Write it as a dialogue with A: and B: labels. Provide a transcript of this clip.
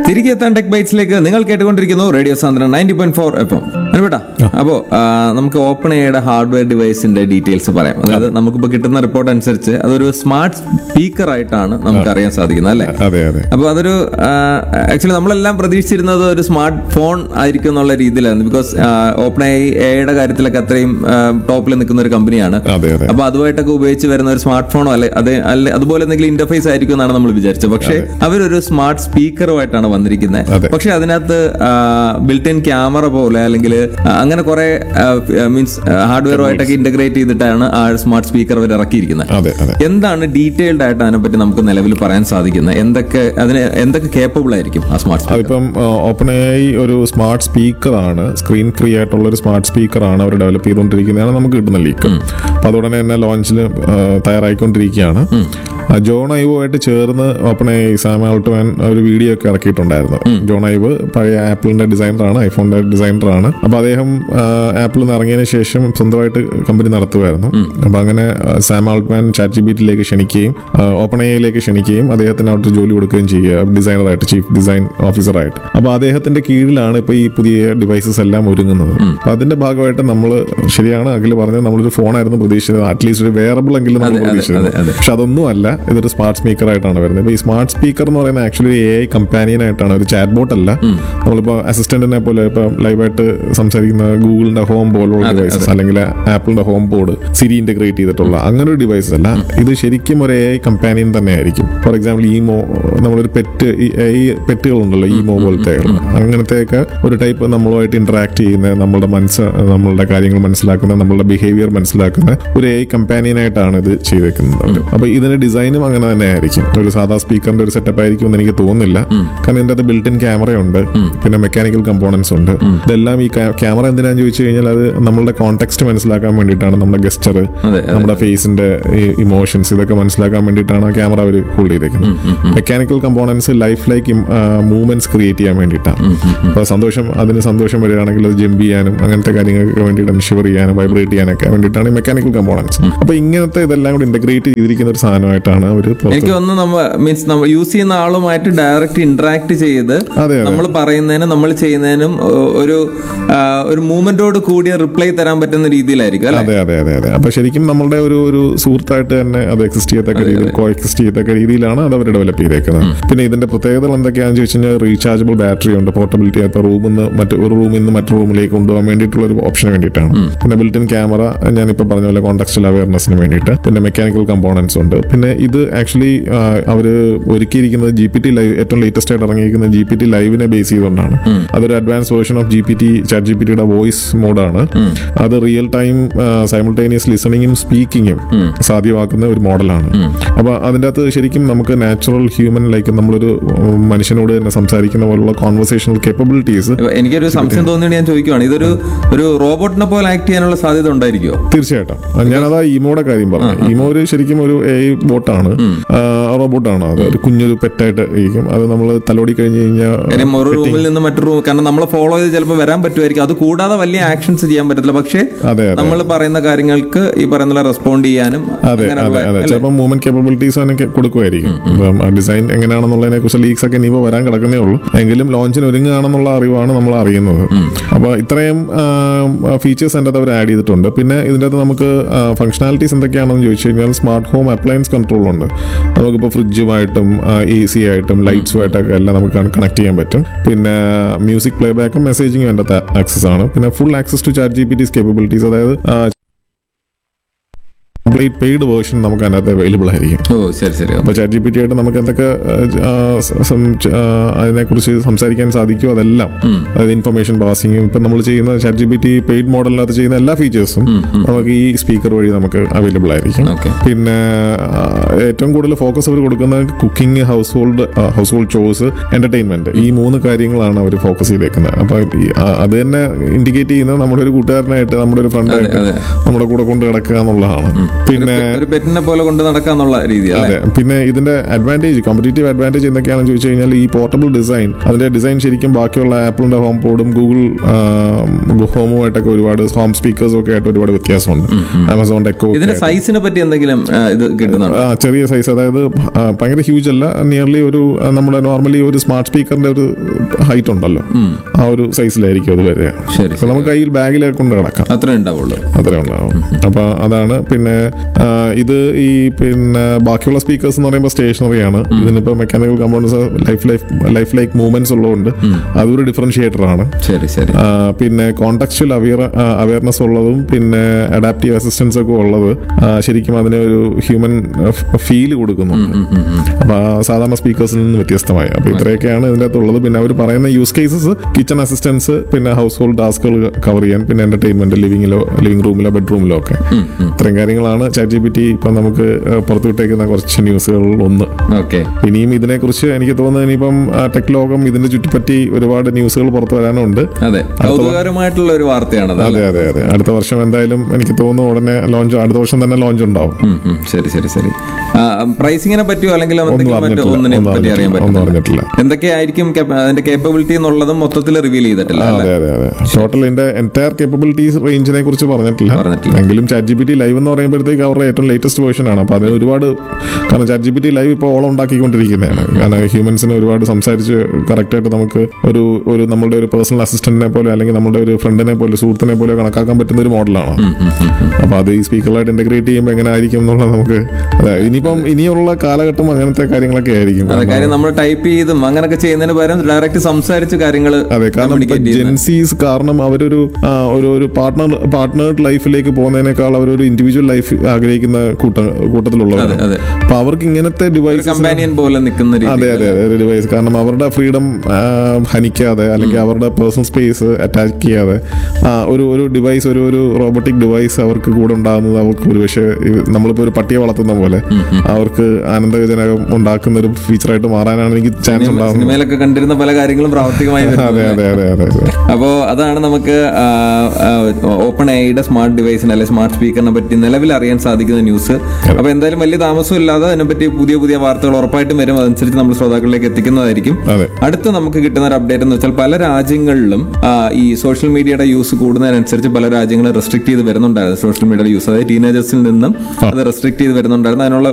A: തിരികെ എത്താൻ ടെക് ബൈറ്റ്സിലേക്ക് നിങ്ങൾ കേട്ടുകൊണ്ടിരിക്കുന്നു radio Santhwanam ninety point four F M അനുപേട്ടാ അപ്പോ ആ, നമുക്ക് ഓപ്പൺ എയുടെ ഹാർഡ്വെയർ ഡിവൈസിന്റെ ഡീറ്റെയിൽസ് പറയാം അതായത് നമുക്കിപ്പോ കിട്ടുന്ന റിപ്പോർട്ട് അനുസരിച്ച് അതൊരു സ്മാർട്ട് സ്പീക്കർ ആയിട്ടാണ് നമുക്ക് അറിയാൻ സാധിക്കുന്നത് അല്ലേ
B: അതെ അതെ
A: അപ്പൊ അതൊരു ആക്ച്വലി നമ്മളെല്ലാം പ്രതീക്ഷിച്ചിരുന്നത് ഒരു സ്മാർട്ട് ഫോൺ ആയിരിക്കും എന്നുള്ള രീതിയിലായിരുന്നു ബിക്കോസ് ഓപ്പൺ എയുടെ കാര്യത്തിലൊക്കെ അത്രയും ടോപ്പിൽ നിൽക്കുന്ന ഒരു കമ്പനിയാണ്
B: അതെ അതെ
A: അപ്പൊ അതുമായിട്ടൊക്കെ ഉപയോഗിച്ച് വരുന്ന ഒരു സ്മാർട്ട് ഫോണോ അല്ലെ അത് അല്ലെ അതുപോലെ എന്തെങ്കിലും ഇന്റർഫേസ് ആയിരിക്കും എന്നാണ് നമ്മൾ വിചാരിച്ചത് പക്ഷേ അവരൊരു സ്മാർട്ട് സ്പീക്കറുമായിട്ടാണ് വന്നിരിക്കുന്നത്
B: അതെ.
A: പക്ഷെ അതിനകത്ത് ബിൽറ്റ് ഇൻ ക്യാമറ പോലെ അല്ലെങ്കിൽ അങ്ങനെ കുറെ മീൻസ് ഹാർഡ്വെയറുമായിട്ടൊക്കെ ഇന്റഗ്രേറ്റ് ചെയ്തിട്ടാണ് ആ സ്മാർട്ട് സ്പീക്കർ അവർ ഇറക്കിയിരിക്കുന്നത്
B: അതെ അതെ
A: എന്താണ് ഡീറ്റെയിൽഡ് ആയിട്ട് അതിനെപ്പറ്റി നമുക്ക് നിലവിൽ പറയാൻ സാധിക്കുന്നത് എന്തൊക്കെ അതിന് എന്തൊക്കെ കേപ്പബിൾ ആയിരിക്കും ആ സ്മാർട്ട് സ്പീക്കർ
B: അതിപ്പം ഓപ്പൺ എ ഒരു സ്മാർട്ട് സ്പീക്കറാണ് സ്ക്രീൻ ഫ്രീ ആയിട്ടുള്ള ഒരു സ്മാർട്ട് സ്പീക്കറാണ് അവർ ഡെവലപ്പ് ചെയ്തുകൊണ്ടിരിക്കുന്നതാണ് നമുക്ക് കിട്ടുന്ന ലീക്ക് അപ്പൊ അതുടനെ തന്നെ ലോഞ്ചിൽ തയ്യാറായിക്കൊണ്ടിരിക്കുകയാണ് ആ, ജോൺ ഐവോ ആയിട്ട് ചേർന്ന് ഓപ്പൺ എ സാം ആൾട്ട്മാൻ ഒരു വീഡിയോ ഒക്കെ ഇറക്കിയിട്ടുണ്ടായിരുന്നു ജോൺ ഐവ് പഴയ ആപ്പിളിന്റെ ഡിസൈനറാണ് ഐഫോണിന്റെ ഡിസൈനറാണ് അപ്പൊ അദ്ദേഹം ആപ്പിൾ നിന്ന് ഇറങ്ങിയതിന് ശേഷം സ്വന്തമായിട്ട് കമ്പനി നടത്തുമായിരുന്നു അപ്പൊ അങ്ങനെ ആ, സാം ആൾട്ട്മാൻ ചാറ്റ് ജി ബിറ്റിലേക്ക് ക്ഷണിക്കുകയും ഓപ്പൺ എയിലേക്ക് ക്ഷണിക്കുകയും അദ്ദേഹത്തിന് അവിടെ ജോലി കൊടുക്കുകയും ചെയ്യുക ഡിസൈനറായിട്ട് ചീഫ് ഡിസൈൻ ഓഫീസറായിട്ട് അപ്പൊ അദ്ദേഹത്തിന്റെ കീഴിലാണ് ഇപ്പൊ ഈ പുതിയ ഡിവൈസസ് എല്ലാം ഒരുങ്ങുന്നത് അപ്പൊ അതിന്റെ ഭാഗമായിട്ട് നമ്മൾ ശരിയാണ് അഖിൽ പറഞ്ഞത് നമ്മളൊരു ഫോണായിരുന്നു പ്രതീക്ഷിച്ചത് അറ്റ്ലീസ്റ്റ് ഒരു വേറബിൾ എങ്കിലും നമ്മൾ
A: അതെ, അതെ,
B: പ്രതീക്ഷിച്ചത്
A: അതെ.
B: പക്ഷെ അതൊന്നും അല്ല ഇതൊരു സ്മാർട്ട് സ്പീക്കർ ആയിട്ടാണ് വരുന്നത് ഇപ്പൊ ഈ സ്മാർട്ട് സ്പീക്കർ എന്ന് പറയുന്നത് ആക്ച്വലി എ ഐ കമ്പാനിയൻ ആയിട്ടാണ് ഒരു ചാറ്റ് ബോട്ട് അല്ല നമ്മളിപ്പോ അസിസ്റ്റന്റിനെ പോലെ ഇപ്പൊ ലൈവായിട്ട് സംസാരിക്കുന്ന ഗൂഗിളിന്റെ ഹോം പോലുള്ള ഡിവൈസസ് അല്ലെങ്കിൽ ആപ്പിളിന്റെ ഹോം ബോർഡ് സിരി ഇന്റഗ്രേറ്റ് ചെയ്തിട്ടുള്ള അങ്ങനെ ഒരു ഡിവൈസ് അല്ല ഇത് ശരിക്കും ഒരു എ ഐ കമ്പാനിയൻ തന്നെ ആയിരിക്കും ഫോർ എക്സാമ്പിൾ ഈമോ നമ്മളൊരു പെറ്റ് ഈ പെറ്റുകളുണ്ടല്ലോ ഈമോ പോലത്തെ അങ്ങനത്തെയൊക്കെ ഒരു ടൈപ്പ് നമ്മളുമായിട്ട് ഇന്ററാക്ട് ചെയ്യുന്ന നമ്മളുടെ മനസ്സ് നമ്മളുടെ കാര്യങ്ങൾ മനസ്സിലാക്കുന്ന നമ്മളുടെ ബിഹേവിയർ മനസ്സിലാക്കുന്ന ഒരു എ ഐ കമ്പാനിയൻ ആയിട്ടാണ് ഇത് ചെയ്തേക്കുന്നത് അവര്. അപ്പൊ ഇതിന്റെ ഡിസൈനും അങ്ങനെ തന്നെ ആയിരിക്കും ഒരു സാധാ സ്പീക്കറിന്റെ ഒരു സെറ്റപ്പ് ആയിരിക്കും എന്ന് എനിക്ക് തോന്നുന്നില്ല കാരണം ഇതിന്റെ അത് ബിൽറ്റ് ഇൻ ക്യാമറയുണ്ട് പിന്നെ മെക്കാനിക്കൽ കമ്പോണൻസ് ഉണ്ട് ഇതെല്ലാം ഈ ക്യാമറ എന്തിനാന്ന് ചോദിച്ചു കഴിഞ്ഞാൽ അത് നമ്മളുടെ കോണ്ടെക്സ്റ്റ് മനസ്സിലാക്കാൻ വേണ്ടിയിട്ടാണ് നമ്മുടെ ഗസ്റ്റർ
A: അതെ,
B: നമ്മുടെ ഫേസിന്റെ ഇമോഷൻസ് ഇതൊക്കെ മനസ്സിലാക്കാൻ വേണ്ടിയിട്ടാണ് ക്യാമറ അവർ ഹോൾഡ് ചെയ്തേക്കുന്നത് mechanical components life like movements create ചെയ്യാൻ വേണ്ടിയിട്ടാണ് അപ്പൊ സന്തോഷം അതിന് സന്തോഷം വരികയാണെങ്കിൽ അത് ജമ്പ് ചെയ്യാനും അങ്ങനത്തെ കാര്യങ്ങൾക്ക് വേണ്ടിയിട്ട് ഷിവർ ചെയ്യാനും വൈബ്രേറ്റ് ചെയ്യാനൊക്കെ വേണ്ടിയിട്ടാണ് ഈ മെക്കാനിക്കൽ കമ്പോണൻസ് അപ്പൊ ഇങ്ങനത്തെ ഇതെല്ലാം കൂടി ഇന്റഗ്രേറ്റ് ചെയ്തിരിക്കുന്ന ഒരു സാധനമായിട്ടാണ് അവർ
A: എനിക്ക് തോന്നുന്നു നമ്മ മീൻസ് നമ്മൾ യൂസ് ചെയ്യുന്ന ആളുമായിട്ട് ഡയറക്റ്റ് ഇന്ററാക്ട് ചെയ്ത്
B: അതെ, അതെ.
A: നമ്മൾ പറയുന്നതിനും നമ്മൾ ചെയ്യുന്നതിനും ഒ- ഒരു ആ, ഒരു മൂവ്മെന്റോട് കൂടിയ റിപ്ലൈ തരാൻ പറ്റുന്ന രീതിയിലായിരിക്കും അല്ലെ
B: അതെ അതെ അതെ അതെ അപ്പൊ ശരിക്കും നമ്മളുടെ ഒരു ഒരു സുഹൃത്തായിട്ട് തന്നെ അത് എക്സിസ്റ്റ് ചെയ്യത്തക്ക രീതിയിൽ കോ എക്സിസ്റ്റ് ചെയ്യത്തക്ക രീതിയിലാണ് അത് അവർ ഡെവലപ്പ് ചെയ്തേക്കുന്നത് പിന്നെ ഇതിന്റെ പ്രത്യേകതകൾ എന്തൊക്കെയാണെന്ന് ചോദിച്ചു കഴിഞ്ഞാൽ റീചാർജബിൾ ബാറ്ററി ഉണ്ട് പോർട്ടബിലിറ്റി ഇപ്പൊ റൂമിൽ നിന്ന് മറ്റു ഒരു റൂമിൽ നിന്ന് മറ്റു റൂമിലേക്ക് കൊണ്ടുപോകാൻ വേണ്ടിയിട്ടുള്ള ഒരു ഓപ്ഷന് വേണ്ടിയിട്ടാണ് പിന്നെ ബിൽറ്റ് ഇൻ ക്യാമറ ഞാനിപ്പോൾ പറഞ്ഞ പോലെ കോൺടാക്സ്റ്റൽ അവയർനെസ്സിന് വേണ്ടിയിട്ട് പിന്നെ മെക്കാനിക്കൽ കമ്പോണൻസ് ഉണ്ട് പിന്നെ ഇത് ആക്ച്വലി അവർ ഒരുക്കിയിരിക്കുന്നത് ജി പി ടി ലൈവ് ഏറ്റവും ലേറ്റസ്റ്റ് ആയിട്ട് ഇറങ്ങിയിരിക്കുന്ന ജി പി ടി ലൈവിനെ ബേസ് ചെയ്തുകൊണ്ടാണ് അതൊരു advance version of G P T chat G P ടിയുടെ വോയിസ് മോഡാണ് അത് റിയൽ ടൈം സൈമിൾട്ടേനിയസ് ലിസണിങ്ങും സ്പീക്കിങ്ങും സാധ്യമാക്കുന്ന ഒരു മോഡലാണ് അപ്പൊ അതിൻ്റെ അകത്ത് ശരിക്കും നമുക്ക് നാച്ചുറൽ ഹ്യൂമൻ ലൈക്ക് നമ്മളൊരു ഉം, മനുഷ്യനോട് തന്നെ സംസാരിക്കുന്ന പോലുള്ള കോൺവെർസേഷണൽ കേപ്പബിലിറ്റീസ്
A: എനിക്കൊരു സംശയം തോന്നിയിട്ട് ഞാൻ ചോദിക്കുവാണ് ഇതൊരു ഒരു റോബോട്ടിനെ പോലെ ആക്ട് ചെയ്യാനുള്ള സാധ്യത ഉണ്ടായിരിക്കുമോ
B: തീർച്ചയായിട്ടും ഞാനതാ ഇമോയുടെ കാര്യം പറഞ്ഞു ഇമോ ഒരു ശരിക്കും ഒരു എ ബോട്ടാണ് റോബോട്ടാണ് അത് ഒരു കുഞ്ഞൊരു പെറ്റായിട്ട് ഇരിക്കും അത് നമ്മൾ തലോടി കഴിഞ്ഞ് കഴിഞ്ഞാൽ
A: കാര്യം ഒരു റൂമിൽ നിന്ന് മറ്റൊരു റൂം കാരണം നമ്മളെ ഫോളോ ചെയ്ത് ചിലപ്പോൾ വരാൻ പറ്റുമായിരിക്കും അത് കൂടാതെ വലിയ ആക്ഷൻസ് ചെയ്യാൻ പറ്റത്തില്ല പക്ഷേ
B: അതെ അതെ
A: നമ്മൾ പറയുന്ന കാര്യങ്ങൾക്ക് ഈ പറയുന്ന റെസ്പോണ്ട് ചെയ്യാനും
B: അതെ
A: അങ്ങനെയുള്ള-
B: അതെ അതെ ചിലപ്പോൾ മൂവ്മെന്റ് കേപ്പബിലിറ്റീസ് അതിനൊക്കെ കൊടുക്കുമായിരിക്കും ഇപ്പം ഡിസൈൻ എങ്ങനെയാണെന്നുള്ളതിനെ കുറിച്ച് ലീക്സ് ഒക്കെ ഇനിയിപ്പോൾ വരാൻ കിടക്കുന്നേ ഉള്ളൂ എങ്കിലും ലോഞ്ചിന് ഒരുങ്ങുകയാണെന്നുള്ള അറിവാണ് നമ്മൾ അറിയുന്നത് അപ്പോൾ ഇത്രയും ഫീച്ചേഴ്സ് അതിൻ്റെ അകത്ത് അവർ ആഡ് ചെയ്തിട്ടുണ്ട് പിന്നെ ഇതിൻ്റെ അകത്ത് നമുക്ക് ഫംഗ്ഷനാലിറ്റീസ് എന്തൊക്കെയാണെന്ന് ചോദിച്ചു കഴിഞ്ഞാൽ സ്മാർട്ട് ഹോം അപ്ലയൻസ് കൺട്രോൾ ഉണ്ട് നമുക്കിപ്പോൾ ഫ്രിഡ്ജുമായിട്ടും എ സി ആയിട്ടും ലൈറ്റ്സുമായിട്ടൊക്കെ എല്ലാം നമുക്ക് കണക്ട് ചെയ്യാൻ പറ്റും പിന്നെ മ്യൂസിക് പ്ലേ ബാക്കും മെസ്സേജിങ്ങും അതിൻ്റെ അകത്ത് ആക്സസ് ആണ് പിന്നെ full access to chat G P T's capabilities അതായത് കംപ്ലീറ്റ് പെയ്ഡ് വേർഷൻ നമുക്ക് അതിനകത്ത് അവൈലബിൾ ആയിരിക്കും
A: ഓ ശരി ശരി
B: അപ്പോൾ ചാറ്റ് ജി പി ടി ആയിട്ട് നമുക്ക് എന്തൊക്കെ ആ, സ- സം- ച- ആ, അതിനെക്കുറിച്ച് സംസാരിക്കാൻ സാധിക്കുമോ അതെല്ലാം അതായത് ഇൻഫർമേഷൻ പാസിങ്ങും ഇപ്പം നമ്മൾ ചെയ്യുന്ന chat G P T paid മോഡലിനകത്ത് ചെയ്യുന്ന എല്ലാ ഫീച്ചേഴ്സും നമുക്ക് ഈ സ്പീക്കർ വഴി നമുക്ക് അവൈലബിൾ ആയിരിക്കും
A: ഓക്കെ
B: പിന്നെ ആ, ഏറ്റവും കൂടുതൽ ഫോക്കസ് അവർ കൊടുക്കുന്നത് cooking household household ചോസ് എന്റർടൈൻമെന്റ് ഈ മൂന്ന് കാര്യങ്ങളാണ് അവർ ഫോക്കസ് ചെയ്തേക്കുന്നത് അപ്പൊ ഈ, ആ, അത് തന്നെ ഇൻഡിക്കേറ്റ് ചെയ്യുന്നത് നമ്മുടെ ഒരു കൂട്ടുകാരനായിട്ട് നമ്മുടെ ഒരു ഫ്രണ്ടായിട്ട്
A: അതെ.
B: നമ്മുടെ കൂടെ കൊണ്ട് കിടക്കുക എന്നുള്ളതാണ് പിന്നെ
A: ഒരു പെറ്റിനെ പോലെ കൊണ്ട് നടക്കാന്നുള്ള രീതി അല്ലേ
B: അതെ പിന്നെ ഇതിന്റെ അഡ്വാൻറ്റേജ് കോമ്പറ്റേറ്റീവ് അഡ്വാൻറ്റേജ് എന്തൊക്കെയാണെന്ന് ചോദിച്ചു കഴിഞ്ഞാൽ ഈ പോർട്ടബിൾ ഡിസൈൻ അതിന്റെ ഡിസൈൻ ശരിക്കും ബാക്കിയുള്ള ആപ്പിളിന്റെ ഹോം പോഡും ഗൂഗിൾ ഹോമുമായിട്ടൊക്കെ ഒരുപാട് ഹോം സ്പീക്കേഴ്സും ഒക്കെ ആയിട്ട് ഒരുപാട് വ്യത്യാസമുണ്ട് ആമസോണിന്റെ എക്കോ
A: ഇതിന്റെ സൈസിനെ പറ്റി എന്തെങ്കിലും ആ, ഇത് കിട്ടുന്നുണ്ടോ
B: ആ ചെറിയ സൈസ് അതായത് ആ, ഭയങ്കര ഹ്യൂജ് അല്ല നിയർലി ഒരു ആ, നമ്മുടെ നോർമലി ഒരു സ്മാർട്ട് സ്പീക്കറിന്റെ ഒരു ഹൈറ്റ് ഉണ്ടല്ലോ ആ ഒരു സൈസിലായിരിക്കും അത് വരിക
A: ശരി
B: അപ്പൊ നമുക്ക് കയ്യിൽ ബാഗിലേക്ക് കൊണ്ട് കിടക്കാം
A: അത്രേ ഉണ്ടാവുള്ളൂ
B: അത്രേ ഉണ്ടാവും അപ്പൊ അതാണ് പിന്നെ ആ, ഇത് ഈ പിന്നെ ബാക്കിയുള്ള സ്പീക്കേഴ്സ് എന്ന് പറയുമ്പോൾ സ്റ്റേഷനറി ആണ് ഇതിനിപ്പോ mechanical components life life life like movements ഉള്ളതുകൊണ്ട് അതൊരു ഡിഫറൻഷിയേറ്റർ ആണ്
A: ശരി ശരി
B: ആ, പിന്നെ കോണ്ടാക്ച്വൽ അവയർ അവയർനെസ് ഉള്ളതും പിന്നെ അഡാപ്റ്റീവ് അസിസ്റ്റൻസ് ഒക്കെ ഉള്ളത് ആ, ശരിക്കും അതിന് ഒരു ഹ്യൂമൻ ഫീൽ കൊടുക്കുന്നുണ്ട് അപ്പൊ ആ സാധാരണ സ്പീക്കേഴ്സിൽ നിന്ന് വ്യത്യസ്തമായി അപ്പൊ ഇത്രയൊക്കെയാണ് ഇതിൻ്റെ അകത്തുള്ളത് പിന്നെ അവർ പറയുന്ന യൂസ് കേസസ് കിച്ചൺ അസിസ്റ്റൻസ് പിന്നെ ഹൗസ് ഹോൾഡ് ടാസ്കുകൾ കവർ ചെയ്യാൻ പിന്നെ എന്റർടൈൻമെന്റ് ലിവിങ്ങിലോ ലിവിംഗ് റൂമിലോ ബെഡ്റൂമിലോ ഒക്കെ ഇത്രയും കാര്യങ്ങളാണ് ചാറ്റ് ജി പി ടി ഇപ്പൊ നമുക്ക് ആ, പുറത്തുവിട്ടേക്കുന്ന കുറച്ച് ന്യൂസുകളിൽ ഒന്ന്
A: ഓക്കെ
B: ഇനിയും ഇതിനെക്കുറിച്ച് എനിക്ക് തോന്നുന്നു ഇനിയിപ്പം ടെക് ലോകം ഇതിനെ ചുറ്റിപ്പറ്റി ഒരുപാട് ന്യൂസുകൾ പുറത്തു വരാനുണ്ട്
A: അതെ കൗതുകകരമായിട്ടുള്ള ഒരു വാർത്തയാണത്
B: അതെ അതെ അതെ അടുത്ത വർഷം എന്തായാലും എനിക്ക് തോന്നുന്നു ഉടനെ ലോഞ്ച് അടുത്ത വർഷം തന്നെ ലോഞ്ച് ഉണ്ടാവും
A: ഉം, ഉം. ശരി ശരി ശരി പ്രൈസിങ്ങിനെ പറ്റിയോ അല്ലെങ്കിൽ എന്തെങ്കിലും മറ്റോ
B: അറിഞ്ഞിട്ടില്ല.
A: ഒന്നിനെ
B: ഒന്നും
A: പറ്റി അറിയാൻ
B: ഒന്നും
A: പറ്റില്ല
B: അറിഞ്ഞിട്ടില്ല
A: എന്തൊക്കെയായിരിക്കും cap- അതിന്റെ കേപ്പബിലിറ്റി എന്നുള്ളതും മൊത്തത്തിൽ റിവീൽ ചെയ്തിട്ടില്ല അല്ലേ?
B: അതെ അതെ അതെ ടോട്ടൽ ഇതിന്റെ എൻറ്റയർ കേപ്പബിലിറ്റീസ് റേഞ്ചിനെ കുറിച്ച് പറഞ്ഞിട്ടില്ല
A: പറഞ്ഞിട്ടില്ല.
B: എങ്കിലും chat G P T live എന്ന് പറയുമ്പോഴത്തേക്ക് അവരുടെ ഏറ്റവും ലേറ്റസ്റ്റ് വേർഷൻ ആണ് അപ്പൊ അതിന് ഒരുപാട് കാരണം chat G P T live ഇപ്പോൾ ഓളം ഉണ്ടാക്കിക്കൊണ്ടിരിക്കുന്നതാണ് കാരണം ഹ്യൂമൻസിന് ഒരുപാട് സംസാരിച്ച് കറക്റ്റായിട്ട് നമുക്ക് ഒരു ഒരു നമ്മളുടെ ഒരു പേഴ്സണൽ അസിസ്റ്റന്റിനെ പോലെ അല്ലെങ്കിൽ നമ്മുടെ ഒരു ഫ്രണ്ടിനെ പോലെ സുഹൃത്തിനെ പോലെ കണക്കാക്കാൻ പറ്റുന്ന ഒരു മോഡലാണ് അപ്പൊ അത് ഈ സ്പീക്കറിലായിട്ട് ഇന്റഗ്രേറ്റ് ചെയ്യുമ്പോൾ എങ്ങനെ ആയിരിക്കും എന്നുള്ളത് നമുക്ക് അതെ ഇനിയിപ്പം ഇനിയുള്ള കാലഘട്ടം അങ്ങനത്തെ കാര്യങ്ങളൊക്കെ ആയിരിക്കും
A: അതെ കാര്യം നമ്മൾ ടൈപ്പ് ചെയ്തും അങ്ങനെയൊക്കെ ചെയ്യുന്നതിന് പകരം ഡയറക്റ്റ് സംസാരിച്ച് കാര്യങ്ങൾ
B: അതെ കാരണം ഇപ്പൊ ജെൻസീസ് കാരണം അവരൊരു ആ, ഒരു ഒരു പാർട്ട്ണർ പാർട്ട്നേർഡ് ലൈഫിലേക്ക് പോകുന്നതിനേക്കാൾ അവരൊരു ഇൻഡിവിജ്വൽ ലൈഫ് ആഗ്രഹിക്കുന്ന കൂട്ട കൂട്ടത്തിലുള്ളവരാണ്
A: അതെ.
B: അപ്പൊ അവർക്ക് ഇങ്ങനത്തെ ഡിവൈസസ്
A: കമ്പാനിയൻ പോലെ നിൽക്കുന്ന രീതി
B: അതെ അതെ അതെ ഒരു ഡിവൈസ് കാരണം അവരുടെ ഫ്രീഡം ഹനിക്കാതെ അല്ലെങ്കിൽ അവരുടെ പേഴ്സണൽ സ്പേസ് അറ്റാക്ക് ചെയ്യാതെ ആ, ഒരു ഒരു ഡിവൈസ് ഒരു ഒരു റോബോട്ടിക് ഡിവൈസ് അവർക്ക് കൂടെ ഉണ്ടാകുന്നത് അവർക്ക് ഒരു പക്ഷേ നമ്മളിപ്പോൾ ഒരു പട്ടിയെ വളർത്തുന്ന പോലെ അവർക്ക് ആനന്ദജനകം ഉണ്ടാക്കുന്ന ഒരു ഫീച്ചറായിട്ട് മാറാനാണ് എനിക്ക് ചാൻസ് ഉണ്ടാകുന്നത്
A: സിനിമയിലൊക്കെ കണ്ടിരുന്ന പല കാര്യങ്ങളും പ്രാവർത്തികമായി വരുന്നു.
B: അതെ അതെ അതെ അതെ അതെ
A: അപ്പോൾ അതാണ് നമുക്ക് ഓപ്പൺ ഐയുടെ സ്മാർട്ട് ഡിവൈസിനെ അല്ലെങ്കിൽ സ്മാർട്ട് സ്പീക്കറിനെ പറ്റി നിലവിൽ അറിയാൻ സാധിക്കുന്ന ന്യൂസ് അപ്പോൾ എന്തായാലും വലിയ താമസമില്ലാതെ അതിനെപ്പറ്റി പുതിയ പുതിയ വാർത്തകൾ ഉറപ്പായിട്ടും വരും അതനുസരിച്ച് നമ്മൾ ശ്രോതാക്കളിലേക്ക് എത്തിക്കുന്നതായിരിക്കും
B: അതെ
A: അടുത്ത് നമുക്ക് കിട്ടുന്ന ഒരു അപ്ഡേറ്റ് എന്ന് വെച്ചാൽ പല രാജ്യങ്ങളിലും ആ, ഈ സോഷ്യൽ മീഡിയയുടെ യൂസ് കൂടുന്നതിനനുസരിച്ച് പല രാജ്യങ്ങളും റെസ്ട്രിക്ട് ചെയ്ത് വരുന്നുണ്ടായിരുന്നു സോഷ്യൽ മീഡിയയുടെ യൂസ് അതായത് ടീനേജേഴ്സിൽ നിന്നും അത് റെസ്ട്രിക്ട് ചെയ്ത് വരുന്നുണ്ടായിരുന്നു അതിനുള്ള